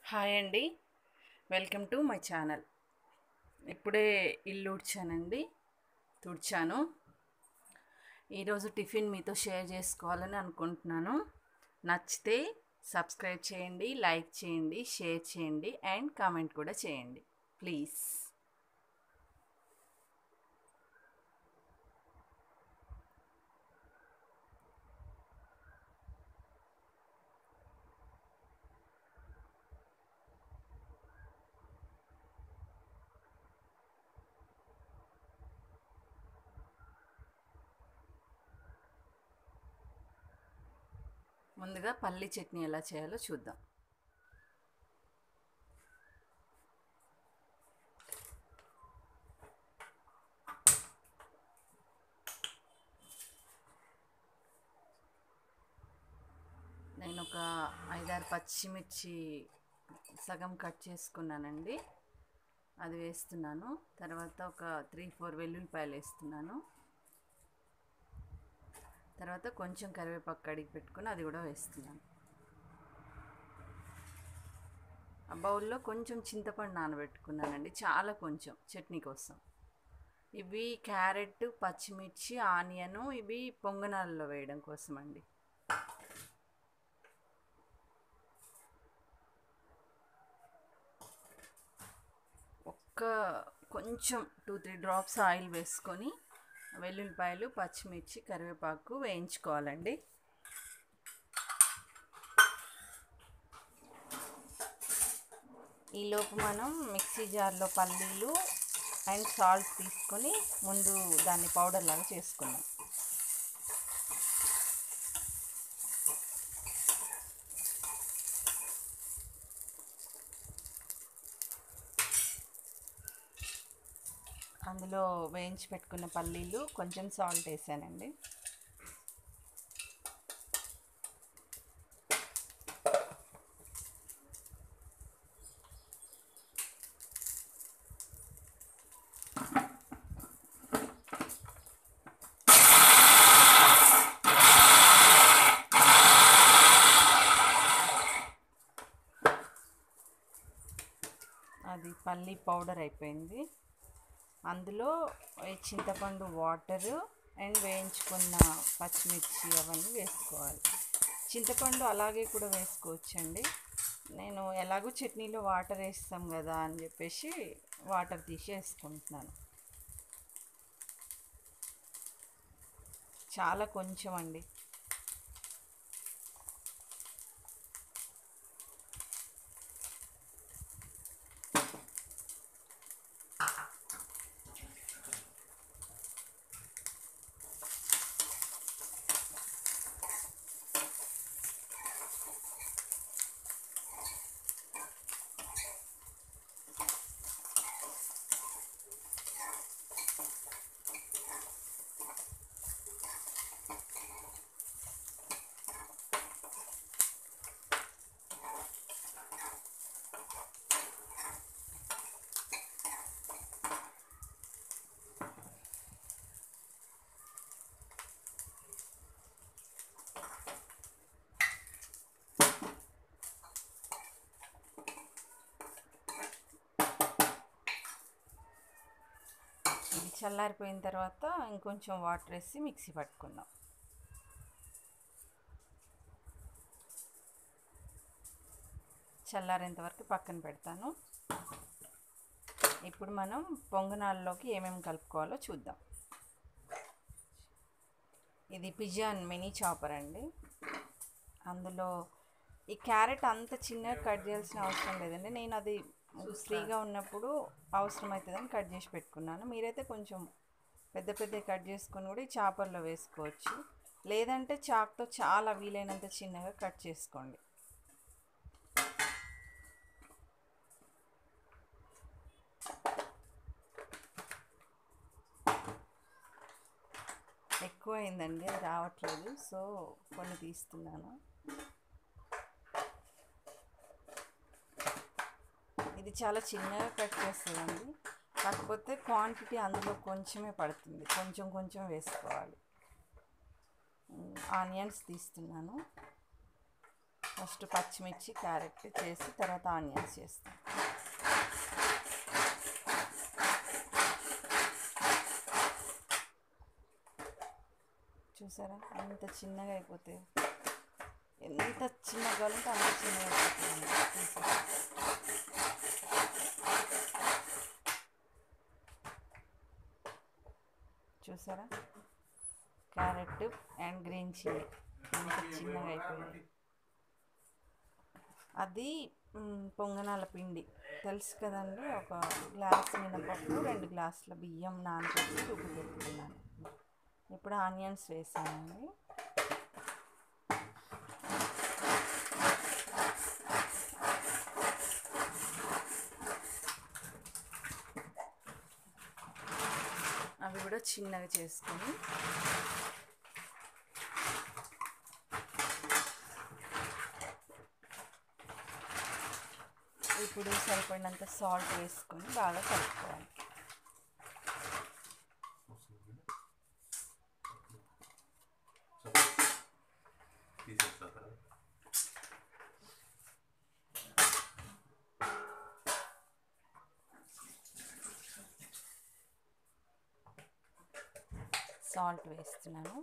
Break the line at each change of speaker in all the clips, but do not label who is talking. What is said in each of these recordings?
hi అండి welcome to my channel ఇప్పుడే ఇల్లు ఉడ్చానండి తుడిచాను ఈరోజు టిఫిన్ మీతో షేర్ చేసుకోవాలని అనుకుంటున్నాను నచ్చితే సబ్స్క్రైబ్ చేయండి లైక్ చేయండి షేర్ చేయండి అండ్ కామెంట్ కూడా చేయండి ప్లీజ్ ముందుగా పల్లి చట్నీ ఎలా చేయాలో చూద్దాం నేను ఒక ఐదారు పచ్చిమిర్చి సగం కట్ చేసుకున్నానండి అది వేస్తున్నాను తర్వాత ఒక త్రీ ఫోర్ వెల్లుల్లిపాయలు వేస్తున్నాను తర్వాత కొంచెం కరివేపాకు కడిగి పెట్టుకుని అది కూడా వేస్తున్నాను ఆ బౌల్లో కొంచెం చింతపండు నానబెట్టుకున్నానండి చాలా కొంచెం చట్నీ కోసం ఇవి క్యారెట్ పచ్చిమిర్చి ఆనియను ఇవి పొంగనాలలో వేయడం కోసం అండి ఒక్క కొంచెం టూ త్రీ డ్రాప్స్ ఆయిల్ వేసుకొని వెల్లుల్లిపాయలు పచ్చిమిర్చి కరివేపాకు వేయించుకోవాలండి ఈలోపు మనం మిక్సీ జార్లో పల్లీలు అండ్ సాల్ట్ తీసుకొని ముందు దాన్ని పౌడర్ లాగా చేసుకున్నాం అందులో వేయించి పెట్టుకున్న పల్లీలు కొంచెం సాల్ట్ వేసానండి అది పల్లీ పౌడర్ అయిపోయింది అందులో ఈ చింతపండు వాటరు అండ్ వేయించుకున్న పచ్చిమిర్చి అవన్నీ వేసుకోవాలి చింతపండు అలాగే కూడా వేసుకోవచ్చండి నేను ఎలాగో చట్నీలో వాటర్ వేస్తాం కదా అని చెప్పేసి వాటర్ తీసి వేసుకుంటున్నాను చాలా కొంచెం అండి ఇది చల్లారిపోయిన తర్వాత ఇంకొంచెం వాటర్ వేసి మిక్సీ పట్టుకుందాం చల్లారేంత వరకు పక్కన పెడతాను ఇప్పుడు మనం పొంగనాల్లోకి ఏమేమి కలుపుకోవాలో చూద్దాం ఇది పిజాన్ మినీ చాపర్ అండి అందులో ఈ క్యారెట్ అంత చిన్నగా కట్ చేయాల్సిన అవసరం లేదండి నేను అది ఫ్రీగా ఉన్నప్పుడు అవసరం అవుతుందని కట్ చేసి పెట్టుకున్నాను మీరైతే కొంచెం పెద్ద పెద్ద కట్ చేసుకొని కూడా ఈ చాపర్లో వేసుకోవచ్చు లేదంటే చాక్తో చాలా వీలైనంత చిన్నగా కట్ చేసుకోండి ఎక్కువ అయిందండి అది రావట్లేదు సో కొన్ని తీస్తున్నాను ఇది చాలా చిన్నగా కట్ చేస్తుందండి కాకపోతే క్వాంటిటీ అందులో కొంచెమే పడుతుంది కొంచెం కొంచెం వేసుకోవాలి ఆనియన్స్ తీస్తున్నాను ఫస్ట్ పచ్చిమిర్చి క్యారెట్ చేసి తర్వాత ఆనియన్స్ చేస్తాం చూసారా అంత చిన్నగా అయిపోతాయి ఎంత చిన్నగా కావాలంటే అంత చిన్నగా అయిపోతుంది చూసారా చూసారా క్యారెట్ అండ్ గ్రీన్ చిల్లీ ఎంత చిన్నగా అయిపోయింది అది మ్, పొంగనాల పిండి తెలుసు కదండి ఒక గ్లాస్ మినపప్పు రెండు గ్లాసుల బియ్యం నానబెట్టి రుబ్బు పెట్టుకున్నాను ఇప్పుడు ఆనియన్స్ వేసానండి అవి కూడా చిన్నగా చేసుకొని ఇప్పుడు సరిపడినంత సాల్ట్ వేసుకొని బాగా కలుపుకోవాలి
తీసేస్తా
సాల్ట్ వేస్తున్నాను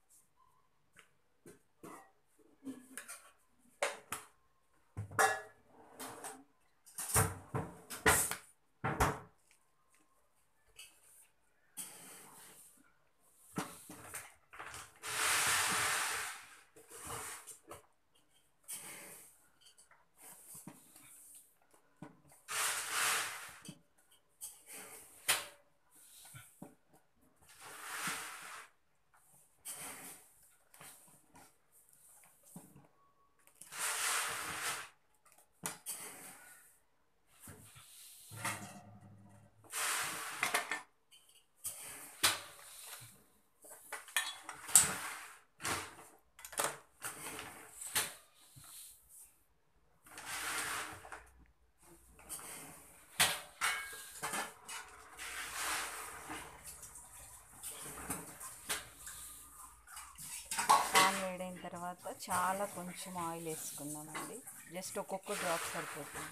పాన్ వేడైన తర్వాత చాలా కొంచెం ఆయిల్ వేసుకుందామండి జస్ట్ ఒక్కొక్క డ్రాప్ సరిపోతుంది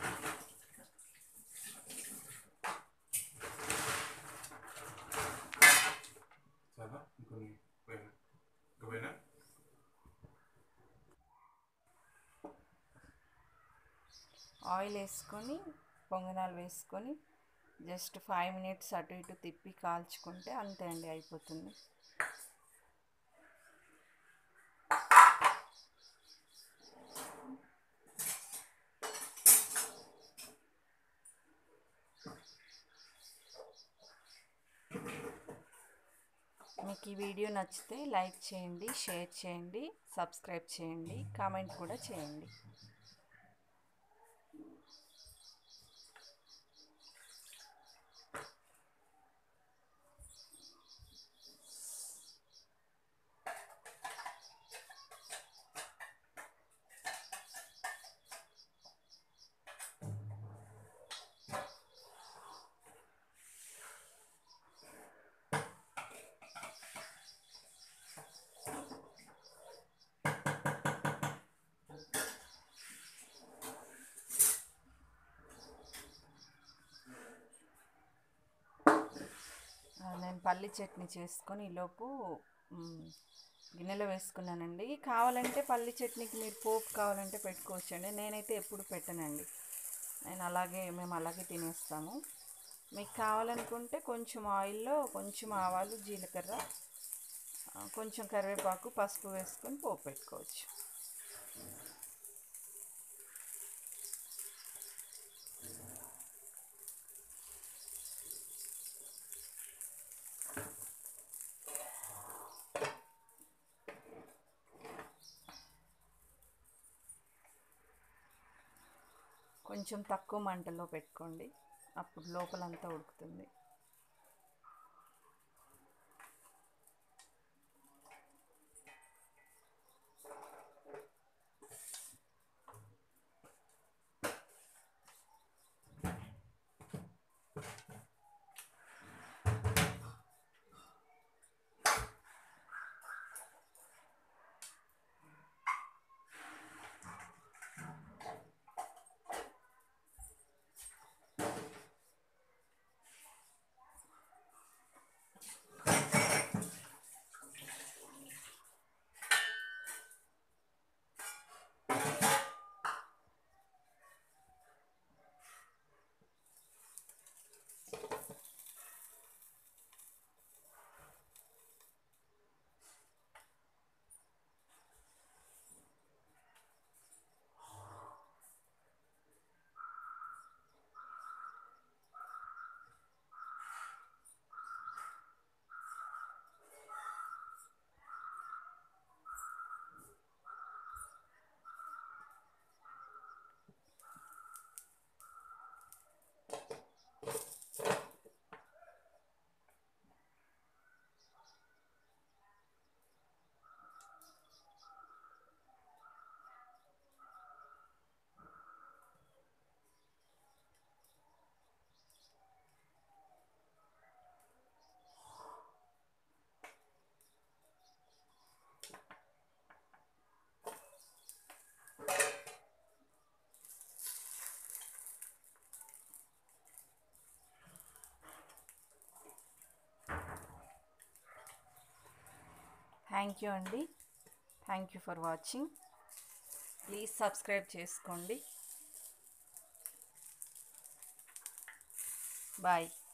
చాలా ఇంకొన్ని పోయినా ఇంకా పోయినా
ఆయిల్ వేసుకొని పొంగనాలు వేసుకొని జస్ట్ ఫైవ్ మినిట్స్ అటు ఇటు తిప్పి కాల్చుకుంటే అంతే అండి అయిపోతుంది మీకు ఈ వీడియో నచ్చితే లైక్ చేయండి షేర్ చేయండి సబ్స్క్రైబ్ చేయండి కామెంట్ కూడా చేయండి ఆ, నేను పల్లి చట్నీ చేసుకొని ఈలోపు మ్, గిన్నెలో వేసుకున్నానండి కావాలంటే పల్లి చట్నీకి మీరు పోపు కావాలంటే పెట్టుకోవచ్చండి నేనైతే ఎప్పుడు పెట్టనండి నేను అలాగే మేము అలాగే తినేస్తాము మీకు కావాలనుకుంటే కొంచెం ఆయిల్లో కొంచెం ఆవాలు జీలకర్ర ఆ, కొంచెం కరివేపాకు పసుపు వేసుకొని పోపు పెట్టుకోవచ్చు కొంచెం తక్కువ మంటలో పెట్టుకోండి అప్పుడు లోపలంతా ఉడుకుతుంది థ్యాంక్ యూ అండి thank you for watching please subscribe చేసుకోండి బాయ్